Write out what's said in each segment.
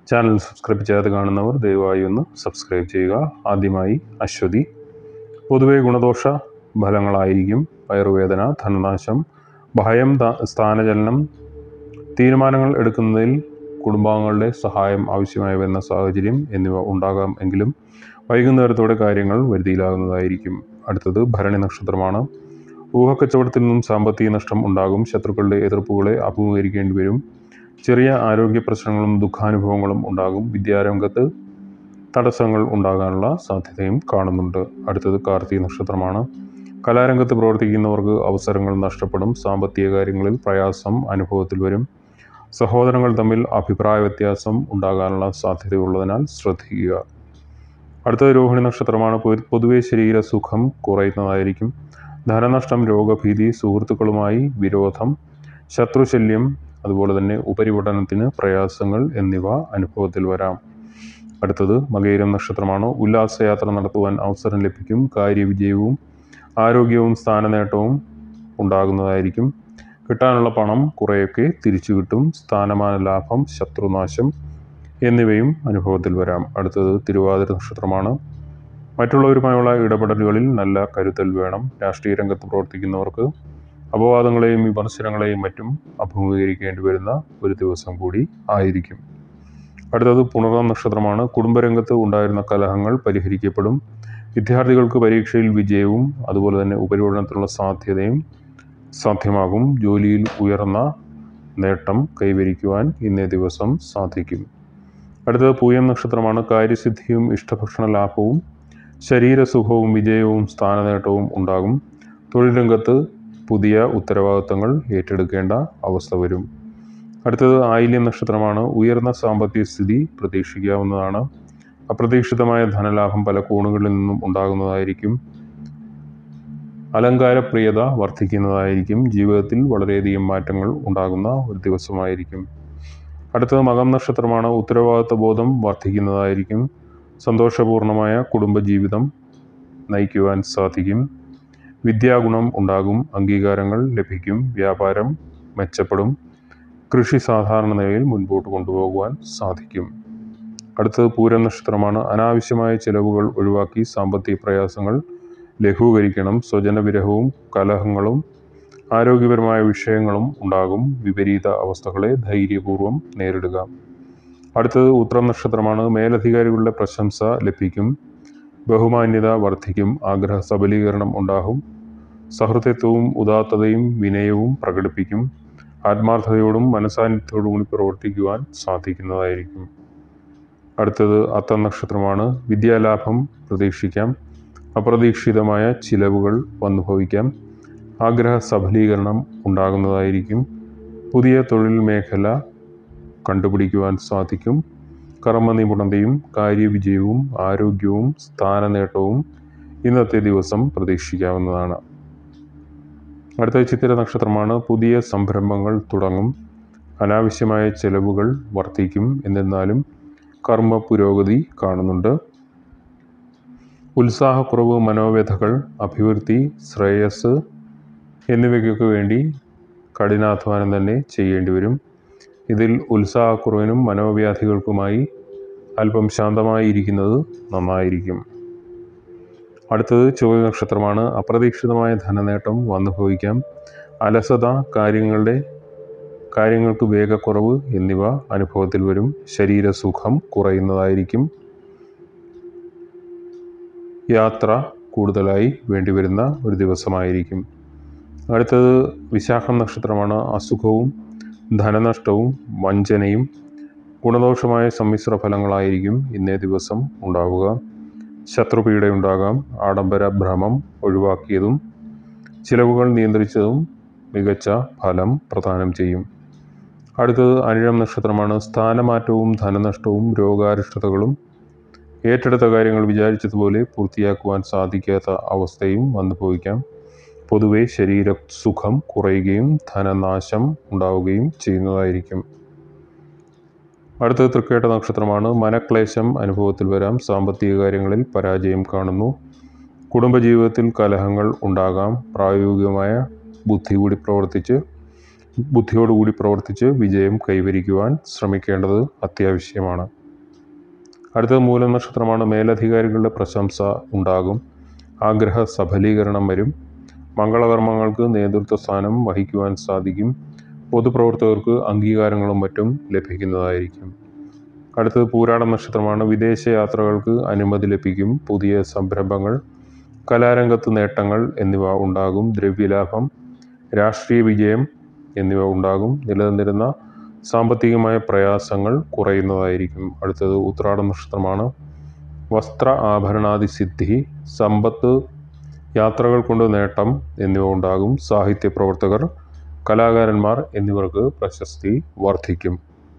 channel subscribe ചെയ്യാതെ കാണുന്നവർ ദയവായി ഒന്ന് സബ്സ്ക്രൈബ് ചെയ്യുക ആദ്യമായി അശ്വതി പൊതുവെ ഗുണദോഷ ഫലങ്ങളായിരിക്കും വയറുവേദന ധനനാശം ഭയം ത- സ്ഥാനചലനം തീരുമാനങ്ങൾ എടുക്കുന്നതിൽ കുടുംബാംഗങ്ങളുടെ സഹായം ആവശ്യമായി വരുന്ന സാഹചര്യം എന്നിവ ഉണ്ടാകാം എങ്കിലും വൈകുന്നേരത്തോടെ കാര്യങ്ങൾ വരുതിയിലാകുന്നതായിരിക്കും അടുത്തത് ഭരണി നക്ഷത്രമാണ് ഊഹക്കച്ചവടത്തിൽ നിന്നും സാമ്പത്തിക നഷ്ടം ഉണ്ടാകും ശത്രുക്കളുടെ എതിർപ്പുകളെ അഭിമുഖീകരിക്കേണ്ടി വരും ചെറിയ ആരോഗ്യ പ്രശ്നങ്ങളും ദുഃഖാനുഭവങ്ങളും ഉണ്ടാകും വിദ്യാരംഗത്ത് തടസ്സങ്ങൾ ഉണ്ടാകാനുള്ള സാധ്യതയും കാണുന്നുണ്ട് അടുത്തത് കാർത്തിക നക്ഷത്രമാണ് കലാരംഗത്ത് പ്രവർത്തിക്കുന്നവർക്ക് അവസരങ്ങൾ നഷ്ടപ്പെടും സാമ്പത്തിക കാര്യങ്ങളിൽ പ്രയാസം അനുഭവത്തിൽ വരും സഹോദരങ്ങൾ തമ്മിൽ അഭിപ്രായ വ്യത്യാസം ഉണ്ടാകാനുള്ള സാധ്യതയുള്ളതിനാൽ ശ്രദ്ധിക്കുക അടുത്തത് രോഹിണി നക്ഷത്രമാണ് പൊ- പൊതുവെ ശരീര സുഖം കുറയുന്നതായിരിക്കും ധനനഷ്ടം രോഗഭീതി സുഹൃത്തുക്കളുമായി വിരോധം ശത്രുശല്യം അതുപോലെ തന്നെ ഉപരിപഠനത്തിന് പ്രയാസങ്ങൾ എന്നിവ അനുഭവത്തിൽ വരാം അടുത്തത് മകയിരം നക്ഷത്രമാണ് ഉല്ലാസയാത്ര നടത്തുവാൻ അവസരം ലഭിക്കും കാര്യവിജയവും ആരോഗ്യവും സ്ഥാനനേട്ടവും ഉണ്ടാകുന്നതായിരിക്കും കിട്ടാനുള്ള പണം കുറേയൊക്കെ തിരിച്ചു കിട്ടും സ്ഥാനമാന ലാഭം ശത്രുനാശം എന്നിവയും അനുഭവത്തിൽ വരാം അടുത്തത് തിരുവാതിര നക്ഷത്രമാണ് മറ്റുള്ളവരുമായുള്ള ഇടപെടലുകളിൽ നല്ല കരുതൽ വേണം രാഷ്ട്രീയ രംഗത്ത് പ്രവർത്തിക്കുന്നവർക്ക് അപവാദങ്ങളെയും വിമർശനങ്ങളെയും മറ്റും അഭിമുഖീകരിക്കേണ്ടി വരുന്ന ഒരു ദിവസം കൂടി ആയിരിക്കും അടുത്തത് പുണർന്ന നക്ഷത്രമാണ് കുടുംബരംഗത്ത് ഉണ്ടായിരുന്ന കലഹങ്ങൾ പരിഹരിക്കപ്പെടും വിദ്യാർത്ഥികൾക്ക് പരീക്ഷയിൽ വിജയവും അതുപോലെ തന്നെ ഉപരിപഠനത്തിനുള്ള സാധ്യതയും സാധ്യമാകും ജോലിയിൽ ഉയർന്ന നേട്ടം കൈവരിക്കുവാൻ ഇന്നേ ദിവസം സാധിക്കും അടുത്തത് പൂയം നക്ഷത്രമാണ് കാര്യസിദ്ധിയും ഇഷ്ടഭക്ഷണ ലാഭവും ശരീരസുഖവും വിജയവും സ്ഥാനനേട്ടവും ഉണ്ടാകും തൊഴിൽ രംഗത്ത് പുതിയ ഉത്തരവാദിത്തങ്ങൾ ഏറ്റെടുക്കേണ്ട അവസ്ഥ വരും അടുത്തത് ആയില്യം നക്ഷത്രമാണ് ഉയർന്ന സാമ്പത്തിക സ്ഥിതി പ്രതീക്ഷിക്കാവുന്നതാണ് അപ്രതീക്ഷിതമായ ധനലാഭം പല കോണുകളിൽ നിന്നും ഉണ്ടാകുന്നതായിരിക്കും അലങ്കാരപ്രിയത വർദ്ധിക്കുന്നതായിരിക്കും ജീവിതത്തിൽ വളരെയധികം മാറ്റങ്ങൾ ഉണ്ടാകുന്ന ഒരു ദിവസമായിരിക്കും അടുത്തത് മകം നക്ഷത്രമാണ് ഉത്തരവാദിത്വ ബോധം വർദ്ധിക്കുന്നതായിരിക്കും സന്തോഷപൂർണമായ കുടുംബജീവിതം നയിക്കുവാൻ സാധിക്കും വിദ്യാഗുണം ഉണ്ടാകും അംഗീകാരങ്ങൾ ലഭിക്കും വ്യാപാരം മെച്ചപ്പെടും കൃഷി സാധാരണ നിലയിൽ മുൻപോട്ട് കൊണ്ടുപോകുവാൻ സാധിക്കും അടുത്തത് പൂരം നക്ഷത്രമാണ് അനാവശ്യമായ ചിലവുകൾ ഒഴിവാക്കി സാമ്പത്തിക പ്രയാസങ്ങൾ ലഘൂകരിക്കണം സ്വജനവിരഹവും കലഹങ്ങളും ആരോഗ്യപരമായ വിഷയങ്ങളും ഉണ്ടാകും വിപരീത അവസ്ഥകളെ ധൈര്യപൂർവ്വം നേരിടുക അടുത്തത് ഉത്രം നക്ഷത്രമാണ് മേലധികാരികളുടെ പ്രശംസ ലഭിക്കും ബഹുമാന്യത വർദ്ധിക്കും ആഗ്രഹ സബലീകരണം ഉണ്ടാകും സഹൃദയത്വവും ഉദാത്തതയും വിനയവും പ്രകടിപ്പിക്കും ആത്മാർത്ഥതയോടും മനസാന്നിധ്യത്തോടും കൂടി പ്രവർത്തിക്കുവാൻ സാധിക്കുന്നതായിരിക്കും അടുത്തത് അത്ത നക്ഷത്രമാണ് വിദ്യാലാഭം പ്രതീക്ഷിക്കാം അപ്രതീക്ഷിതമായ ചിലവുകൾ വന്നു ഭവിക്കാം ആഗ്രഹ സഫലീകരണം ഉണ്ടാകുന്നതായിരിക്കും പുതിയ തൊഴിൽ മേഖല കണ്ടുപിടിക്കുവാൻ സാധിക്കും കർമ്മനിപുണതയും കാര്യവിജയവും ആരോഗ്യവും സ്ഥാനനേട്ടവും ഇന്നത്തെ ദിവസം പ്രതീക്ഷിക്കാവുന്നതാണ് അടുത്ത ചിത്തിര നക്ഷത്രമാണ് പുതിയ സംരംഭങ്ങൾ തുടങ്ങും അനാവശ്യമായ ചെലവുകൾ വർദ്ധിക്കും എന്നിരുന്നാലും കർമ്മ പുരോഗതി കാണുന്നുണ്ട് ഉത്സാഹക്കുറവ് മനോവ്യഥകൾ അഭിവൃദ്ധി ശ്രേയസ് എന്നിവയ്ക്കൊക്കെ വേണ്ടി കഠിനാധ്വാനം തന്നെ ചെയ്യേണ്ടി വരും ഇതിൽ ഉത്സാഹക്കുറവിനും മനോവ്യാധികൾക്കുമായി അല്പം ശാന്തമായി ഇരിക്കുന്നത് നന്നായിരിക്കും അടുത്തത് ചോദ്യ നക്ഷത്രമാണ് അപ്രതീക്ഷിതമായ ധനനേട്ടം വന്നു ഭവിക്കാം അലസത കാര്യങ്ങളുടെ കാര്യങ്ങൾക്ക് വേഗക്കുറവ് എന്നിവ അനുഭവത്തിൽ വരും ശരീരസുഖം കുറയുന്നതായിരിക്കും യാത്ര കൂടുതലായി വേണ്ടിവരുന്ന ഒരു ദിവസമായിരിക്കും അടുത്തത് വിശാഖം നക്ഷത്രമാണ് അസുഖവും ധനനഷ്ടവും വഞ്ചനയും ഗുണദോഷമായ സമ്മിശ്ര ഫലങ്ങളായിരിക്കും ഇന്നേ ദിവസം ഉണ്ടാവുക ശത്രുപീഡയുണ്ടാകാം ആഡംബര ഭ്രമം ഒഴിവാക്കിയതും ചിലവുകൾ നിയന്ത്രിച്ചതും മികച്ച ഫലം പ്രദാനം ചെയ്യും അടുത്തത് അനിഴം നക്ഷത്രമാണ് സ്ഥാനമാറ്റവും ധനനഷ്ടവും രോഗാരിഷ്ടതകളും ഏറ്റെടുത്ത കാര്യങ്ങൾ വിചാരിച്ചതുപോലെ പൂർത്തിയാക്കുവാൻ സാധിക്കാത്ത അവസ്ഥയും വന്നു ഭവിക്കാം പൊതുവെ ശരീര സുഖം കുറയുകയും ധനനാശം ഉണ്ടാവുകയും ചെയ്യുന്നതായിരിക്കും അടുത്തത് തൃക്കേട്ട നക്ഷത്രമാണ് മനക്ലേശം അനുഭവത്തിൽ വരാം സാമ്പത്തിക കാര്യങ്ങളിൽ പരാജയം കാണുന്നു കുടുംബജീവിതത്തിൽ കലഹങ്ങൾ ഉണ്ടാകാം പ്രായോഗികമായ ബുദ്ധി കൂടി പ്രവർത്തിച്ച് ബുദ്ധിയോടുകൂടി പ്രവർത്തിച്ച് വിജയം കൈവരിക്കുവാൻ ശ്രമിക്കേണ്ടത് അത്യാവശ്യമാണ് അടുത്തത് മൂലം നക്ഷത്രമാണ് മേലധികാരികളുടെ പ്രശംസ ഉണ്ടാകും ആഗ്രഹ സഫലീകരണം വരും മംഗളകർമ്മങ്ങൾക്ക് നേതൃത്വ സ്ഥാനം വഹിക്കുവാൻ സാധിക്കും പൊതുപ്രവർത്തകർക്ക് അംഗീകാരങ്ങളും മറ്റും ലഭിക്കുന്നതായിരിക്കും അടുത്തത് പൂരാട നക്ഷത്രമാണ് വിദേശ യാത്രകൾക്ക് അനുമതി ലഭിക്കും പുതിയ സംരംഭങ്ങൾ കലാരംഗത്ത് നേട്ടങ്ങൾ എന്നിവ ഉണ്ടാകും ദ്രവ്യലാഭം രാഷ്ട്രീയ വിജയം എന്നിവ ഉണ്ടാകും നിലനിന്നിരുന്ന സാമ്പത്തികമായ പ്രയാസങ്ങൾ കുറയുന്നതായിരിക്കും അടുത്തത് ഉത്രാട നക്ഷത്രമാണ് വസ്ത്ര ആഭരണാദി സിദ്ധി സമ്പത്ത് യാത്രകൾ കൊണ്ട് നേട്ടം എന്നിവ ഉണ്ടാകും സാഹിത്യ പ്രവർത്തകർ കലാകാരന്മാർ എന്നിവർക്ക് പ്രശസ്തി വർദ്ധിക്കും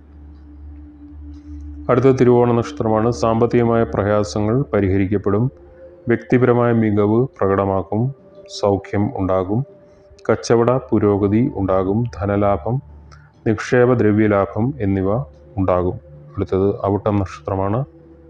അടുത്ത തിരുവോണ നക്ഷത്രമാണ് സാമ്പത്തികമായ പ്രയാസങ്ങൾ പരിഹരിക്കപ്പെടും വ്യക്തിപരമായ മികവ് പ്രകടമാക്കും സൗഖ്യം ഉണ്ടാകും കച്ചവട പുരോഗതി ഉണ്ടാകും ധനലാഭം നിക്ഷേപ ദ്രവ്യലാഭം എന്നിവ ഉണ്ടാകും അടുത്തത് അവിട്ടം നക്ഷത്രമാണ്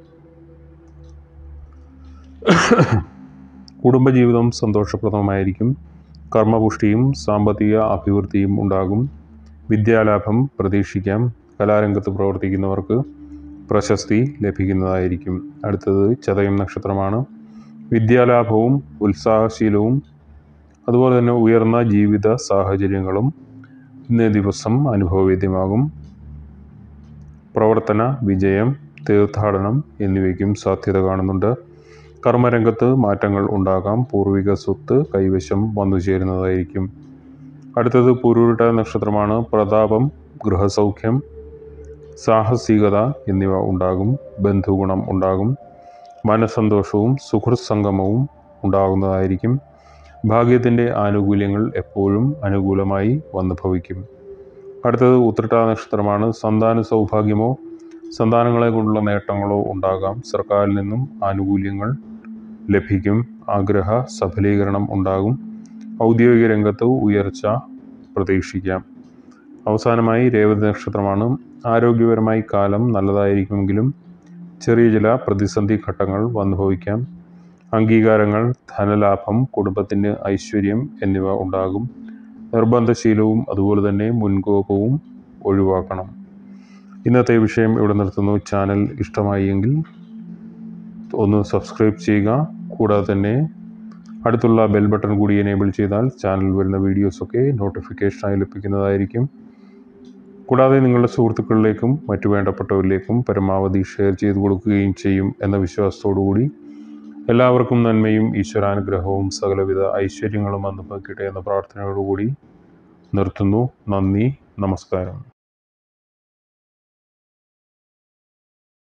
കുടുംബജീവിതം സന്തോഷപ്രദമായിരിക്കും കർമ്മപുഷ്ടിയും സാമ്പത്തിക അഭിവൃദ്ധിയും ഉണ്ടാകും വിദ്യാലാഭം പ്രതീക്ഷിക്കാം കലാരംഗത്ത് പ്രവർത്തിക്കുന്നവർക്ക് പ്രശസ്തി ലഭിക്കുന്നതായിരിക്കും അടുത്തത് ചതയം നക്ഷത്രമാണ് വിദ്യാലാഭവും ഉത്സാഹശീലവും അതുപോലെ തന്നെ ഉയർന്ന ജീവിത സാഹചര്യങ്ങളും ഇന്നേ ദിവസം അനുഭവവേദ്യമാകും പ്രവർത്തന വിജയം തീർത്ഥാടനം എന്നിവയ്ക്കും സാധ്യത കാണുന്നുണ്ട് കർമ്മരംഗത്ത് മാറ്റങ്ങൾ ഉണ്ടാകാം പൂർവിക സ്വത്ത് കൈവശം വന്നു ചേരുന്നതായിരിക്കും അടുത്തത് പുരുരുട്ട നക്ഷത്രമാണ് പ്രതാപം ഗൃഹസൗഖ്യം സാഹസികത എന്നിവ ഉണ്ടാകും ബന്ധുഗുണം ഉണ്ടാകും മനസന്തോഷവും സുഹൃത് സംഗമവും ഉണ്ടാകുന്നതായിരിക്കും ഭാഗ്യത്തിൻ്റെ ആനുകൂല്യങ്ങൾ എപ്പോഴും അനുകൂലമായി വന്നു ഭവിക്കും അടുത്തത് ഉത്രട്ട നക്ഷത്രമാണ് സന്താന സൗഭാഗ്യമോ സന്താനങ്ങളെ കൊണ്ടുള്ള നേട്ടങ്ങളോ ഉണ്ടാകാം സർക്കാരിൽ നിന്നും ആനുകൂല്യങ്ങൾ ലഭിക്കും ആഗ്രഹ സഫലീകരണം ഉണ്ടാകും ഔദ്യോഗിക രംഗത്ത് ഉയർച്ച പ്രതീക്ഷിക്കാം അവസാനമായി രേവതി നക്ഷത്രമാണ് ആരോഗ്യപരമായി കാലം നല്ലതായിരിക്കുമെങ്കിലും ചെറിയ ചില പ്രതിസന്ധി ഘട്ടങ്ങൾ വന്നുഭവിക്കാം അംഗീകാരങ്ങൾ ധനലാഭം കുടുംബത്തിന് ഐശ്വര്യം എന്നിവ ഉണ്ടാകും നിർബന്ധശീലവും അതുപോലെ തന്നെ മുൻകോപവും ഒഴിവാക്കണം ഇന്നത്തെ വിഷയം ഇവിടെ നിർത്തുന്നു ചാനൽ ഇഷ്ടമായി എങ്കിൽ ഒന്ന് സബ്സ്ക്രൈബ് ചെയ്യുക കൂടാതെ തന്നെ അടുത്തുള്ള ബെൽ ബട്ടൺ കൂടി എനേബിൾ ചെയ്താൽ ചാനൽ വരുന്ന വീഡിയോസൊക്കെ നോട്ടിഫിക്കേഷനായി ലഭിക്കുന്നതായിരിക്കും കൂടാതെ നിങ്ങളുടെ സുഹൃത്തുക്കളിലേക്കും മറ്റു വേണ്ടപ്പെട്ടവരിലേക്കും പരമാവധി ഷെയർ ചെയ്ത് കൊടുക്കുകയും ചെയ്യും എന്ന വിശ്വാസത്തോടു കൂടി എല്ലാവർക്കും നന്മയും ഈശ്വരാനുഗ്രഹവും സകലവിധ ഐശ്വര്യങ്ങളും അനുഭവിക്കട്ടെ എന്ന പ്രാർത്ഥനയോടുകൂടി നിർത്തുന്നു നന്ദി നമസ്കാരം